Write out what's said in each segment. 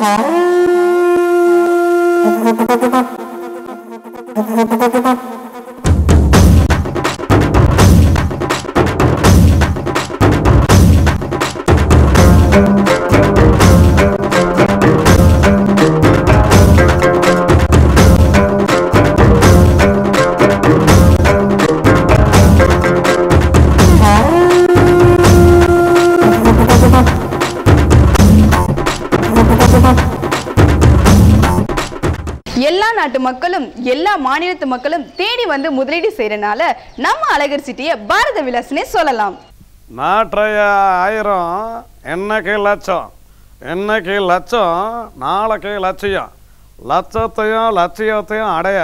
எல்லா நாட்டு மக்களும் எல்லா மாநிலத்து மக்களும் தேடி வந்து முதலீடு செய்யறனால நம்ம அழகர் சிட்டியை பாரத விலாஸ்னே சொல்லலாம் நாற்றைய ஆயிரம் என்னைக்கு லட்சம் என்னைக்கு லட்சம் நாளைக்கு லட்சியம் லட்சத்தையும் லட்சியத்தையும் அடைய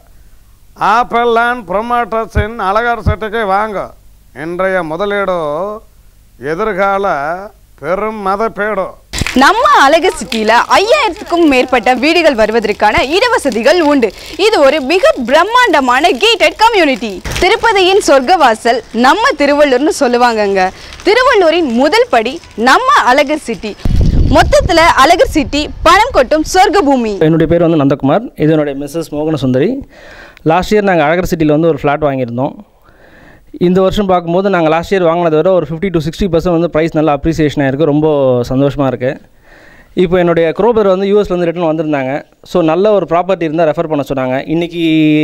ஆப்பிள் லேண்ட் ப்ரொமோட்டர்ஸின் அழகர் சிட்டிக்கு வாங்க இன்றைய முதலீடு எதிர்கால பெரும் மதிப்பீடு நம்ம அழகர் சிட்டியில ஐயாயிரத்துக்கும் மேற்பட்ட வீடுகள் வருவதற்கான இடவசதிகள் உண்டு இது ஒரு மிக பிரம்மாண்டமான கேட்டட் கம்யூனிட்டி திருப்பதியின் சொர்க்கவாசல் நம்ம திருவள்ளூர்னு சொல்லுவாங்கங்க திருவள்ளூரின் முதல் படி நம்ம அழகர் சிட்டி மொத்தத்துல அழகர் சிட்டி பணம் கொட்டும் சொர்க்க பூமி என்னுடைய பேர் வந்து நந்தகுமார் இது என்னுடைய மிஸ்ஸஸ் மோகன சுந்தரி லாஸ்ட் இயர் நாங்கள் அழகர் சிட்டியில் வந்து ஒரு ஃப்ளாட் வாங்கியிருந்தோம் இந்த வருஷம் பார்க்கும்போது நாங்கள் லாஸ்ட் இயர் வாங்கினதை விட ஒரு ஃபிஃப்டி டு சிக்ஸ்டி பர்சன்ட் வந்து ப்ரைஸ் நல்லா அப்ரிசியேஷன் ஆயிருக்கு ரொம்ப சந்தோஷமாக இருக்குது இப்போ என்னுடைய குரோபர் வந்து யூஎஸ்லேருந்து ரிட்டர்ன் வந்திருந்தாங்க ஸோ நல்ல ஒரு ப்ராப்பர்ட்டி இருந்தால் ரெஃபர் பண்ண சொன்னாங்க இன்றைக்கி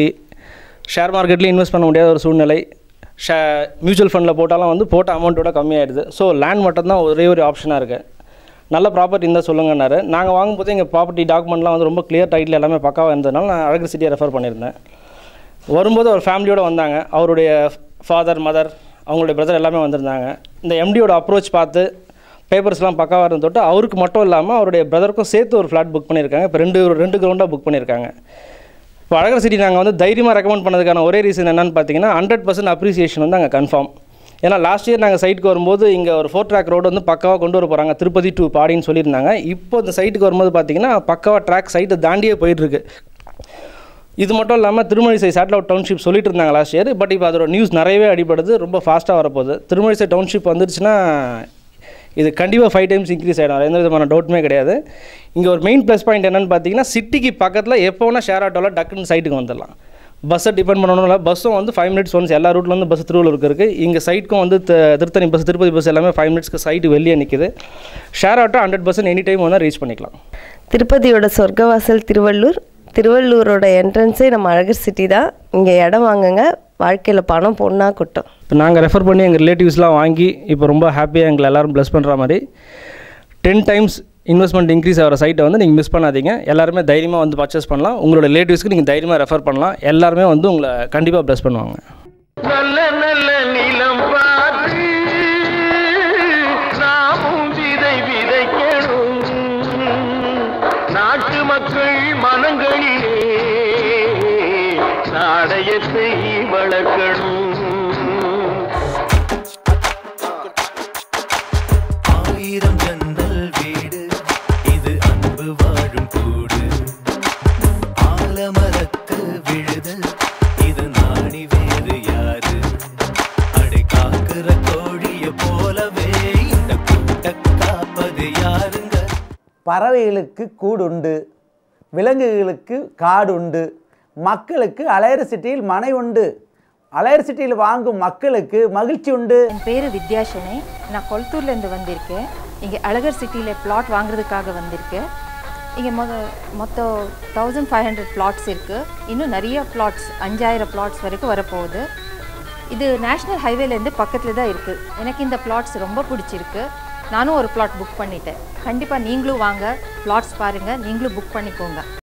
ஷேர் மார்க்கெட்லேயும் இன்வெஸ்ட் பண்ண முடியாத ஒரு சூழ்நிலை ஷே மியூச்சுவல் ஃபண்டில் போட்டாலும் வந்து போட்ட அமௌண்ட்டோட கம்மியாயிடுது ஸோ லேண்ட் மட்டும்தான் ஒரே ஒரு ஆப்ஷனாக இருக்குது நல்ல ப்ராப்பர்ட்டி இருந்தால் சொல்லுங்கன்னாரு நாங்கள் வாங்கும்போது எங்கள் ப்ராப்பர்ட்டி டாக்குமெண்ட்லாம் வந்து ரொம்ப கிளியர் டைட்டில் எல்லாமே பக்காவாக இருந்ததுனால நான் அழகர் சிட்டியை ரெஃபர் பண்ணியிருந்தேன் வரும்போது அவர் ஃபேமிலியோடு வந்தாங்க அவருடைய ஃபாதர் மதர் அவங்களுடைய பிரதர் எல்லாமே வந்திருந்தாங்க இந்த எம்டியோட அப்ரோச் பார்த்து பேப்பர்ஸ்லாம் பக்காவாக இருந்து தொட்டு அவருக்கு மட்டும் இல்லாமல் அவருடைய பிரதருக்கும் சேர்த்து ஒரு ஃப்ளாட் புக் பண்ணியிருக்காங்க இப்போ ரெண்டு ரெண்டு கிரவுண்டாக புக் பண்ணியிருக்காங்க இப்போ அழகர் சிட்டி நாங்கள் வந்து தைரியமாக ரெக்கமெண்ட் பண்ணதுக்கான ஒரே ரீசன் என்னன்னு பார்த்தீங்கன்னா ஹண்ட்ரட் பர்சன்ட் அப்ரிசியேஷன் வந்து அங்கே கன்ஃபார்ம் ஏன்னா லாஸ்ட் இயர் நாங்கள் சைட்டுக்கு வரும்போது இங்கே ஒரு ஃபோர் ட்ராக் ரோடு வந்து பக்காவாக கொண்டு வர போகிறாங்க திருப்பதி டு பாடின்னு சொல்லியிருந்தாங்க இப்போ இந்த சைட்டுக்கு வரும்போது பார்த்தீங்கன்னா பக்காவாக ட்ராக் சைட்டை தாண்டியே போயிட்டுருக்கு இது மட்டும் இல்லாமல் திருமழிசை சேட்டலைட் டவுன்ஷிப் சொல்லிட்டு இருந்தாங்க லாஸ்ட் இயர் பட் இப்போ அதோட நியூஸ் நிறையவே அடிபடுது ரொம்ப ஃபாஸ்ட்டாக வரப்போகுது திருமழிசை டவுன்ஷிப் வந்துருச்சுன்னா இது கண்டிப்பாக ஃபைவ் டைம்ஸ் இன்க்ரீஸ் ஆகிடும் அது எந்த விதமான டவுட்டுமே கிடையாது இங்கே ஒரு மெயின் ப்ளஸ் பாயிண்ட் என்னென்னு பார்த்தீங்கன்னா சிட்டிக்கு பக்கத்தில் எப்போ வேணால் ஷேர் ஆட்டோவில் டக்குன்னு சைட்டுக்கு வந்துடலாம் பஸ்ஸை டிபெண்ட் பண்ணணும் இல்லை பஸ்ஸும் வந்து ஃபைவ் மினிட்ஸ் ஒன்ஸ் எல்லா ரூட்லேருந்து பஸ் திருவள்ளூருக்கு இருக்குது இங்கே சைட்டுக்கும் வந்து த- திருத்தணி பஸ் திருப்பதி பஸ் எல்லாமே ஃபைவ் மினிட்ஸ்க்கு சைட்டு வெளியே நிற்குது share auto hundred percent any time வந்து ரீச் பண்ணிக்கலாம் திருப்பதியோட சொர்க்கவாசல் திருவள்ளூர் திருவள்ளூரோட என்ட்ரன்ஸே நம்ம அழகர் சிட்டி தான் இங்கே இடம் வாங்குங்க வாழ்க்கையில் பணம் பொண்ணா கொட்டும் இப்போ நாங்கள் ரெஃபர் பண்ணி எங்கள் ரிலேட்டிவ்ஸ்லாம் வாங்கி இப்போ ரொம்ப ஹாப்பியாக எங்களை எல்லாரும் ப்ளஸ் பண்ணுற மாதிரி டென் டைம்ஸ் இன்வெஸ்ட்மெண்ட் இன்க்ரீஸ் ஆகிற சைட்டை வந்து நீங்கள் மிஸ் பண்ணாதீங்க எல்லாருமே தைரியமாக வந்து பர்ச்சேஸ் பண்ணலாம் உங்களோட ரிலேட்டிவ்ஸ்க்கு நீங்கள் தைரியமாக ரெஃபர் பண்ணலாம் எல்லாருமே வந்து உங்களை கண்டிப்பாக ப்ளஸ் பண்ணுவாங்க நல்ல நல்ல நிலம் பார்த்து நாமும் விதை விதைக்கணும் நாட்டு மக்கள் மனங்களிலே நாடயத்தை வளர்க்கணும் ஆயிரம் ஜன்னல் வீடு இது அன்பு வாழும் கூடு ஆலமரத்து விழுது இது நாணி வேறு யாரு அடை காக்குற கோழிய போலவே இந்த கூட்ட காப்பது யாருங்க பறவைகளுக்கு கூடுண்டு விலங்குகளுக்கு காடுண்டு மக்களுக்கு அலையர் சிட்டியில் மனை உண்டு அலையர் சிட்டியில் வாங்கும் மக்களுக்கு மகிழ்ச்சி உண்டு என் பேர் வித்யாஷனே நான் கொளத்தூர்லேருந்து வந்திருக்கேன் இங்கே அழகர் சிட்டியில் பிளாட் வாங்குறதுக்காக வந்திருக்கேன் இங்கே மொத மொத்தம் தௌசண்ட் ஃபைவ் ஹண்ட்ரட் பிளாட்ஸ் இருக்குது இன்னும் நிறைய பிளாட்ஸ் அஞ்சாயிரம் பிளாட்ஸ் வரைக்கும் வரப்போகுது இது நேஷ்னல் ஹைவேலேருந்து பக்கத்தில் தான் இருக்குது எனக்கு இந்த பிளாட்ஸ் ரொம்ப பிடிச்சிருக்கு நானும் ஒரு பிளாட் புக் பண்ணிட்டேன் கண்டிப்பாக நீங்களும் வாங்க பிளாட்ஸ் பாருங்கள் நீங்களும் புக் பண்ணிக்கோங்க